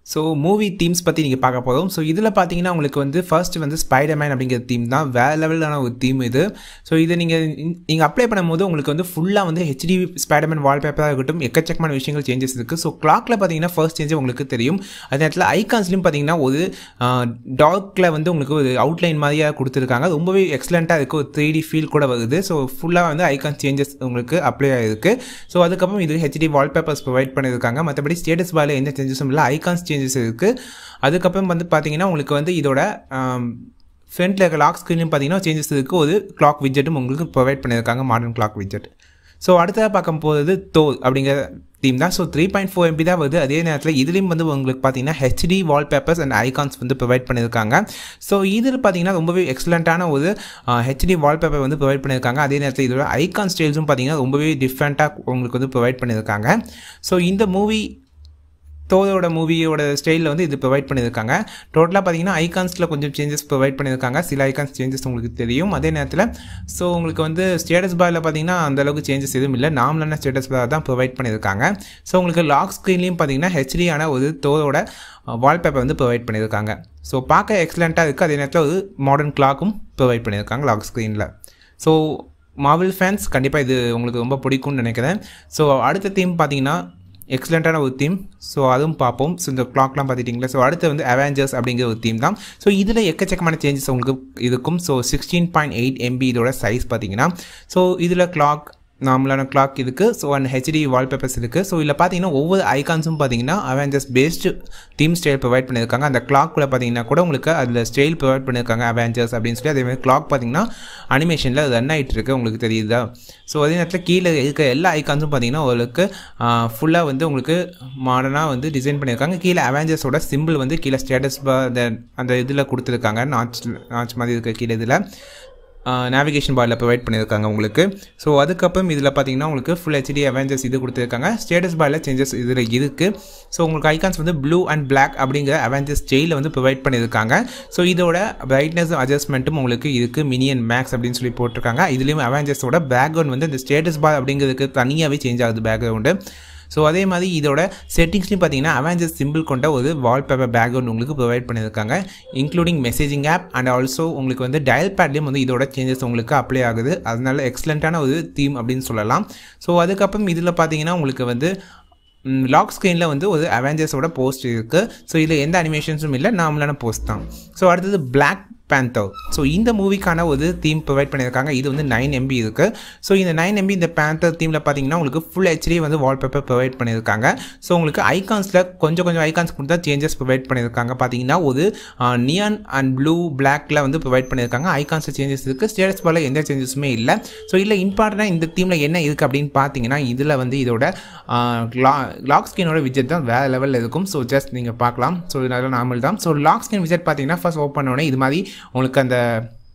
so movie themes பற்றி நீங்கள் பார்க்க போதும் ஸோ இதில் பார்த்தீங்கன்னா உங்களுக்கு வந்து ஃபர்ஸ்ட் வந்து ஸ்பைடர்மேன் அப்படிங்கிற தீம் தான் வேறு லெவலான ஒரு தீம் இது ஸோ இதை நீங்கள் நீங்கள் அப்ளை பண்ணும்போது உங்களுக்கு வந்து ஃபுல்லாக வந்து ஹெச்டி ஸ்பைடர்மேன் வால்பேப்பராக இருக்கட்டும் எக்கச்சக்கமான விஷயங்கள் சேஞ்சஸ் இருக்குது ஸோ கிளாக்கில் பார்த்தீங்கன்னா ஃபர்ஸ்ட் சேஞ்சே உங்களுக்கு தெரியும் அதே நேரத்தில் ஐகான்ஸ்லையும் பார்த்தீங்கன்னா ஒரு டார்க்கில் வந்து உங்களுக்கு ஒரு அவுட்லைன் மாதிரியாக கொடுத்துருக்காங்க ரொம்பவே எக்ஸலண்ட்டாக இருக்குது ஒரு த்ரீ டி ஃபீல் கூட வருது ஸோ ஃபுல்லாக வந்து ஐகான் சேஞ்சஸ் உங்களுக்கு அப்ளை ஆகிருக்கு ஸோ அதுக்கப்புறம் இது ஹெச்டி வால்பேப்பர்ஸ் ப்ரொவைட் பண்ணியிருக்காங்க மற்றபடி ஸ்டேட்டஸ் பாரில் எந்த சேஞ்சஸும் இல்லை ஐகான்ஸ் சேஞ்சஸ் இருக்குது அதுக்கப்புறம் வந்து பார்த்தீங்கன்னா உங்களுக்கு வந்து இதோட ஃப்ரண்ட்டில் இருக்க லாக் ஸ்க்ரீன்லையும் பார்த்தீங்கன்னா சேஞ்சஸ் இருக்குது ஒரு கிளாக் விஜெட்டும் உங்களுக்கு ப்ரொவைட் பண்ணியிருக்காங்க மாடர்ன் கிளாக் விஜெட் ஸோ அடுத்ததாக பார்க்க போகிறது தோல் அப்படிங்கிற தீம் தான் so three point four MB தான் வருது அதே நேரத்தில் இதுலேயும் வந்து உங்களுக்கு பார்த்தீங்கன்னா ஹெச்டி வால்பேப்பர்ஸ் அண்ட் ஐகான்ஸ் வந்து ப்ரொவைட் பண்ணியிருக்காங்க ஸோ இதில் பார்த்தீங்கன்னா ரொம்பவே எக்ஸலண்ட்டான ஒரு ஹெச்டி வால்பேப்பர் வந்து ப்ரொவைட் பண்ணியிருக்காங்க அதே நேரத்தில் இதோட ஐகான் ஸ்டைல்ஸும் பார்த்தீங்கன்னா ரொம்பவே டிஃப்ரெண்ட்டாக உங்களுக்கு வந்து ப்ரொவைட் பண்ணியிருக்காங்க ஸோ இந்த மூவி தோதோட மூவியோட ஸ்டைலில் வந்து இது ப்ரொவைட் பண்ணியிருக்காங்க டோட்டலாக பார்த்தீங்கன்னா ஐகான்ஸில் கொஞ்சம் சேஞ்சஸ் ப்ரொவைட் பண்ணியிருக்காங்க சில ஐகான்ஸ் சேஞ்சஸ் உங்களுக்கு தெரியும் அதே நேரத்தில் ஸோ உங்களுக்கு வந்து ஸ்டேட்டஸ் பாரில் பார்த்தீங்கன்னா அந்தளவுக்கு சேஞ்சஸ் எதுவும் இல்லை நார்மலான ஸ்டேட்டஸ் பார் தான் ப்ரொவைட் பண்ணியிருக்காங்க ஸோ உங்களுக்கு லாக் ஸ்க்ரீன்லேயும் பார்த்தீங்கன்னா ஹெச்டியான ஒரு தோதோட வால்பேப்பர் வந்து ப்ரொவைட் பண்ணியிருக்காங்க ஸோ பார்க்க எக்ஸலண்ட்டாக இருக்குது அதே நேரத்தில் ஒரு மாடர்ன் கிளாக்கும் ப்ரொவைட் பண்ணியிருக்காங்க லாக் ஸ்க்ரீனில் ஸோ மார்வல் ஃபேன்ஸ் கண்டிப்பாக இது உங்களுக்கு ரொம்ப பிடிக்கும்னு நினைக்கிறேன் ஸோ அடுத்த தீம் பார்த்தீங்கன்னா எக்ஸலண்ட்டான ஒரு தீம் ஸோ அதுவும் பார்ப்போம் ஸோ இந்த கிளாக்லாம் பார்த்துட்டிங்களா ஸோ அடுத்து வந்து அவெஞ்சர்ஸ் அப்படிங்கிற ஒரு தீம் தான் ஸோ இதில் எக்கச்சக்கமான சேஞ்சஸ் உங்களுக்கு இருக்கும் so sixteen point eight MB இதோட சைஸ் பார்த்தீங்கன்னா ஸோ இதில் கிளாக் நார்மலான கிளாக் இருக்குது ஸோ அண்ட் ஹெச்டி வால்பேப்பர்ஸ் இருக்குது ஸோ இதில் பார்த்தீங்கன்னா ஒவ்வொரு ஐகான்ஸும் பார்த்தீங்கன்னா Avengers based team style provide பண்ணியிருக்காங்க அந்த கிளாக்குள்ளே பார்த்தீங்கன்னா கூட உங்களுக்கு அதில் ஸ்டைல் ப்ரொவைட் பண்ணியிருக்காங்க அவெஞ்சர்ஸ் அப்படின்னு சொல்லி அதே மாதிரி கிளாக் பார்த்தீங்கன்னா அனிமேஷனில் ரன் ஆகிட்டு இருக்கு உங்களுக்கு தெரியுதா ஸோ அதே நேரத்தில் கீழே இருக்க எல்லா ஐகான்ஸும் பார்த்தீங்கன்னா உங்களுக்கு ஃபுல்லாக வந்து உங்களுக்கு மாடர்னாக வந்து டிசைன் பண்ணியிருக்காங்க கீழே அவெஞ்சர்ஸோட சிம்பிள் வந்து கீழே ஸ்டேட்டஸ் அந்த அந்த இதில் கொடுத்துருக்காங்க நாச் நாச் மாதிரி இருக்க கீழே இதில் நேவிகேஷன் பாரில் ப்ரொவைட் பண்ணியிருக்காங்க உங்களுக்கு ஸோ அதுக்கப்புறம் இதில் பார்த்தீங்கன்னா உங்களுக்கு ஃபுல் ஹெச்டி அவெஞ்சர்ஸ் இது கொடுத்துருக்காங்க ஸ்டேட்டஸ் பாரில் சேஞ்சஸ் இதில் இருக்குது ஸோ உங்களுக்கு ஐகான்ஸ் வந்து ப்ளூ அண்ட் பிளாக் அப்படிங்கிற அவெஞ்சர்ஸ் ஸ்டைலில் வந்து ப்ரொவைட் பண்ணியிருக்காங்க ஸோ இதோட பிரைட்னஸ் அட்ஜஸ்ட்மெண்ட்டும் உங்களுக்கு இருக்குது மினியன் மேக்ஸ் அப்படின்னு சொல்லி போட்டிருக்காங்க இதுலேயும் அவெஞ்சர்ஸோட பேக்ரவுண்ட் வந்து இந்த ஸ்டேட்டஸ் பார் அப்படிங்கிறதுக்கு தனியாகவே சேஞ்ச் ஆகுது பேக்ரவுண்டு ஸோ அதே மாதிரி இதோட செட்டிங்ஸ்லையும் பார்த்தீங்கன்னா அவெஞ்சர்ஸ் சிம்பிள் கொண்ட ஒரு வால்பேப்பர் பேக்ரவுண்ட் உங்களுக்கு ப்ரொவைட் பண்ணியிருக்காங்க including messaging app and also உங்களுக்கு வந்து டயல் பேட்லேயும் வந்து இதோட சேஞ்சஸ் உங்களுக்கு அப்ளை ஆகுது அதனால எக்ஸலண்ட்டான ஒரு தீம் அப்படின்னு சொல்லலாம் ஸோ அதுக்கப்புறம் இதில் பார்த்தீங்கன்னா உங்களுக்கு வந்து லாக் ஸ்க்ரீனில் வந்து ஒரு அவெஞ்சர்ஸோட போஸ்ட் இருக்குது ஸோ இதில் எந்த அனிமேஷன்ஸும் இல்லை நார்மலான போஸ்ட் தான் ஸோ அடுத்தது பிளாக் பேந்தர் ஸோ இந்த மூவிக்கான ஒரு தீம் ப்ரொவைட் பண்ணியிருக்காங்க இது வந்து நைன் எம்பி இருக்குது ஸோ இந்த நைன் எம்பி இந்த பேந்தர் தீமில் பார்த்தீங்கன்னா உங்களுக்கு ஃபுல் ஹெச்டி வந்து வால்பேப்பர் ப்ரொவைட் பண்ணியிருக்காங்க ஸோ உங்களுக்கு ஐகான்ஸில் கொஞ்சம் கொஞ்சம் ஐகான்ஸ் கொடுத்தா சேஞ்சஸ் ப்ரொவைட் பண்ணியிருக்காங்க பார்த்தீங்கன்னா ஒரு நியான் அண்ட் ப்ளூ பிளாக்ல வந்து ப்ரொவைட் பண்ணியிருக்காங்க ஐகான்ஸில் சேஞ்சஸ் இருக்குது ஸ்டேட்டஸ் பாரில் எந்த சேஞ்சஸுமே இல்லை ஸோ இல்லை இம்பார்ட்டண்டாக இந்த தீமில் என்ன இருக்குது அப்படின்னு பார்த்தீங்கன்னா இதில் வந்து இதோட லாக் ஸ்க்ரீனோட விஜெட் தான் வேறு லெவலில் இருக்கும் ஸோ ஜஸ்ட் நீங்கள் பார்க்கலாம் ஸோ இதெல்லாம் நார்மல் தான் ஸோ லாக் ஸ்க்ரீன் விஜெட் பார்த்தீங்கன்னா ஃபர்ஸ்ட் ஓப்பன் உடனே இது மாதிரி உங்களுக்கு அந்த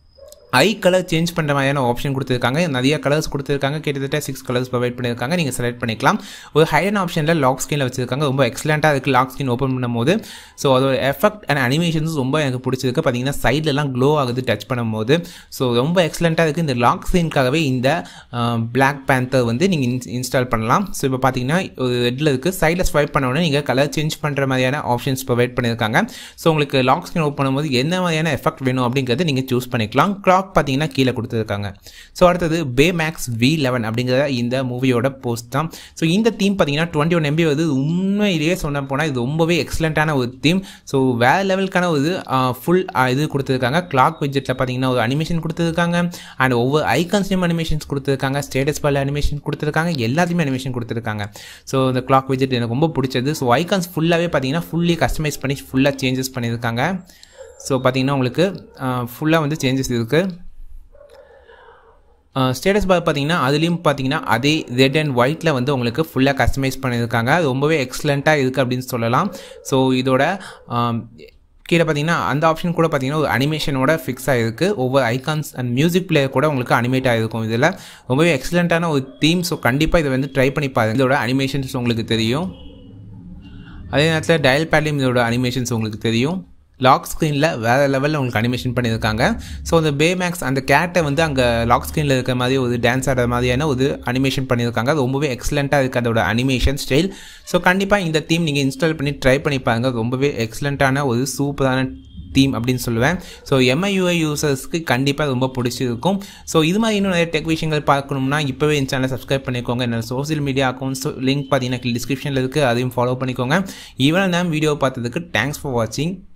ஐ கலர் சேஞ்ச் பண்ணுற மாதிரியான ஆப்ஷன் கொடுத்துருக்காங்க நிறைய கலர்ஸ் கொடுத்துருக்காங்க கிட்டத்தட்ட சிக்ஸ் கலர்ஸ் ப்ரொவைட் பண்ணியிருக்காங்க நீங்கள் செலக்ட் பண்ணிக்கலாம் ஒரு ஹைடன் ஆப்ஷனில் லாக் ஸ்க்ரீனில் வச்சிருக்காங்க ரொம்ப எக்ஸலண்ட்டாக இருக்குது லாக் ஸ்க்ரீன் ஓப்பன் பண்ணும்போது ஸோ அதோட எஃபெக்ட் அண்ட் அனிமேஷன்ஸ் ரொம்ப எனக்கு பிடிச்சிருக்கு பார்த்தீங்கன்னா சைட்லலாம் க்ளோ ஆகுது டச் பண்ணும்போது ஸோ ரொம்ப எக்ஸலண்ட்டாக இருக்குது இந்த லாக் ஸ்க்ரீனுக்காகவே இந்த பிளாக் பேந்தர் வந்து நீங்கள் இன்ஸ்டால் பண்ணலாம் ஸோ இப்போ பார்த்தீங்கன்னா ஒரு ரெட்டில் இருக்குது சைடில் ஸ்வைப் பண்ண உடனே நீங்கள் கலர் சேஞ்ச் பண்ணுற மாதிரியான ஆப்ஷன்ஸ் ப்ரொவைட் பண்ணியிருக்காங்க ஸோ உங்களுக்கு லாக் ஸ்க்ரீன் ஓப்பன் பண்ணும்போது என்ன மாதிரியான எஃபெக்ட் வேணும் அப்படிங்கிறத நீங்கள் சூஸ் பண்ணிக்கலாம் கிளாக் பார்த்தீங்கன்னா கீழே கொடுத்துருக்காங்க ஸோ அடுத்தது பே மேக்ஸ் வி லெவன் அப்படிங்கிற இந்த மூவியோட போஸ்ட் தான் ஸோ இந்த தீம் பார்த்தீங்கன்னா டுவெண்ட்டி ஒன் எம்பி வந்து உண்மையிலேயே சொன்ன போனால் இது ரொம்பவே எக்ஸலண்ட்டான ஒரு தீம் ஸோ வேறு லெவலுக்கான ஒரு ஃபுல் இது கொடுத்துருக்காங்க கிளாக் விஜெட்டில் பார்த்தீங்கன்னா ஒரு அனிமேஷன் கொடுத்துருக்காங்க அண்ட் ஒவ்வொரு ஐகான்ஸ்லையும் அனிமேஷன்ஸ் கொடுத்துருக்காங்க ஸ்டேட்டஸ் பால் அனிமேஷன் கொடுத்துருக்காங்க எல்லாத்தையுமே அனிமேஷன் கொடுத்துருக்காங்க ஸோ இந்த கிளாக் விஜெட் எனக்கு ரொம்ப பிடிச்சது ஸோ ஐகான்ஸ் ஃபுல்லாகவே பார்த்தீங்கன்னா ஃபுல்லி கஸ்டமைஸ் பண்ணி ஃபுல்லாக சேஞ்சஸ் பண்ணியிருக்காங்க ஸோ பார்த்தீங்கன்னா உங்களுக்கு ஃபுல்லாக வந்து சேஞ்சஸ் இருக்குது ஸ்டேட்டஸ் பார் பார்த்தீங்கன்னா அதுலேயும் பார்த்தீங்கன்னா அதே ரெட் அண்ட் ஒயிட்டில் வந்து உங்களுக்கு ஃபுல்லாக கஸ்டமைஸ் பண்ணியிருக்காங்க ரொம்பவே எக்ஸலண்ட்டாக இருக்குது அப்படின்னு சொல்லலாம் ஸோ இதோட கீழே பார்த்தீங்கன்னா அந்த ஆப்ஷன் கூட பார்த்தீங்கன்னா ஒரு அனிமேஷனோட ஃபிக்ஸ் ஆகிருக்கு ஒவ்வொரு ஐகான்ஸ் அண்ட் மியூசிக் பிளேயர் கூட உங்களுக்கு அனிமேட் ஆகிருக்கும் இதில் ரொம்பவே எக்ஸலண்ட்டான ஒரு தீம் ஸோ கண்டிப்பாக இதை வந்து ட்ரை பண்ணி பாருங்க இதோட அனிமேஷன்ஸ் உங்களுக்கு தெரியும் அதே நேரத்தில் டயல் பேட்லேயும் இதோட அனிமேஷன்ஸ் உங்களுக்கு தெரியும் லாக் ஸ்க்ரீனில் வேறு லெவலில் உங்களுக்கு அனிமேஷன் பண்ணியிருக்காங்க ஸோ அந்த பேமேக்ஸ் அந்த கேட்டை வந்து அங்கே லாக் ஸ்க்ரீனில் இருக்கிற மாதிரி ஒரு டான்ஸ் ஆடுற மாதிரியான ஒரு அனிமேஷன் பண்ணியிருக்காங்க ரொம்பவே எக்ஸலண்ட்டாக இருக்குது அதோட அனிமேஷன் ஸ்டைல் ஸோ கண்டிப்பாக இந்த தீம் நீங்கள் இன்ஸ்டால் பண்ணி ட்ரை பண்ணி பாருங்கள் ரொம்பவே எக்ஸலண்ட்டான ஒரு சூப்பரான தீம் அப்படின்னு சொல்லுவேன் ஸோ எம்ஐயூஐ யூசர்ஸ்க்கு கண்டிப்பாக ரொம்ப பிடிச்சிருக்கும் ஸோ இது மாதிரி இன்னும் நிறைய டெக் விஷயங்கள் பார்க்கணும்னா இப்போவே இந்த சேனலை சப்ஸ்கிரைப் பண்ணிக்கோங்க என்னோட சோஷியல் மீடியா அக்கௌண்ட்ஸ் லிங்க் பார்த்தீங்கன்னா டிஸ்கிரிப்ஷனில் இருக்குது அதையும் ஃபாலோ பண்ணிக்கோங்க ஈவன் நேம் வீடியோ பார்த்ததுக்கு தேங்க்ஸ் ஃபார் வாட்சிங்